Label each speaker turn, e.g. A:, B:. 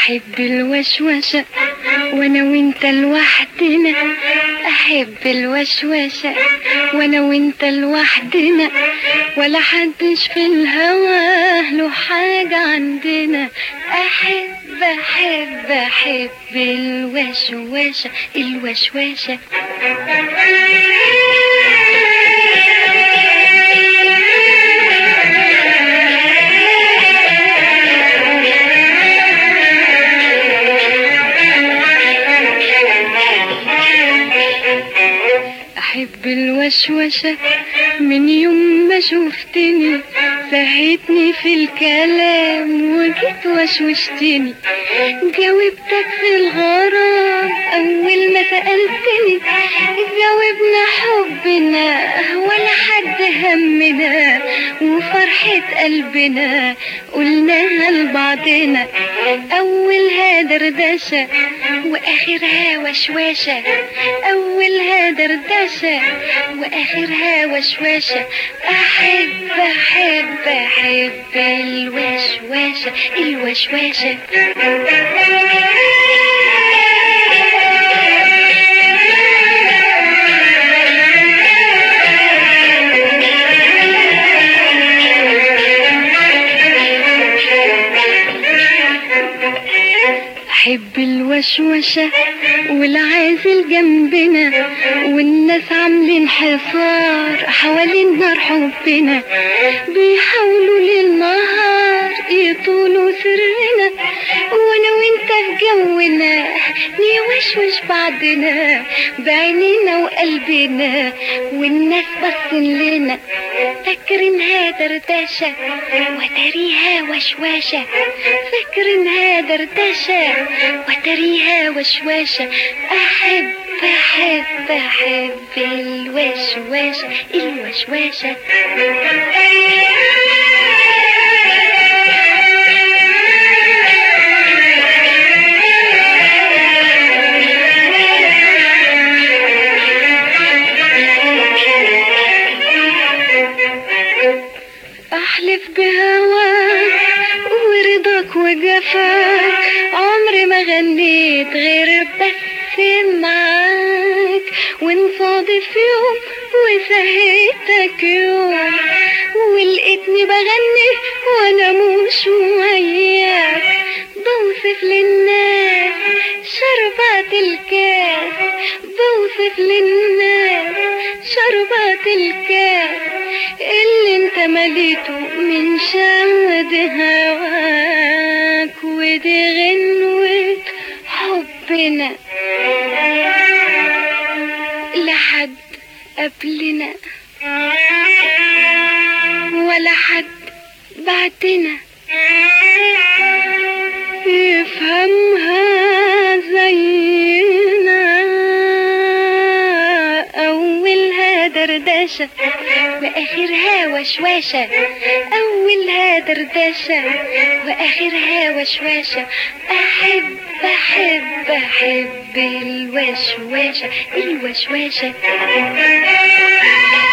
A: أحب الوشوشة وأنا وأنت لوحدنا أحب الوشوشة وأنا وأنت لوحدنا ولا حدش في الهوى له حاجة عندنا أحب أحب أحب الوشوشة الوشوشة أحب الوشوشة من يوم ما شفتني سهيتني في الكلام وجيت وشوشتني جاوبتك في الغرام أول ما سألتني جاوبنا حبنا ولا حد همنا وفرحة قلبنا قلناها لبعضنا أولها دردشة وآخرها وشواشة أولها دردشة وآخرها وشواشة أحب أحب أحب الوشواشة الوشواشة أحب الوشوشة والعازل جنبنا والناس عاملين حصار حوالين نار حبنا بيحاولوا للنهار يطولوا سرنا وانا وانت في جونا نوشوش بعضنا بعينينا وقلبنا والناس باصين لنا فاكرينها دردشة وتريها وشواشة فاكرينها دردشة وتريها وشواشة أحب أحب أحب الوشواشة الوشواشة أحلف بهواك ورضاك وجفاك عمري ما غنيت غير بس معاك ونصادف يوم وسهيتك يوم ولقيتني بغني وانا مش وياك بوصف للناس شربات الكاس بوصف للناس شربات الكاس اللي انت مليته من شهد هواك ودي غنوة حبنا لحد قبلنا ولا حد بعدنا يفهمها زينا أولها دردشة وآخرها وشواشة أولها دردشة وآخرها وشواشة أحب أحب أحب الوشواشة الوشواشة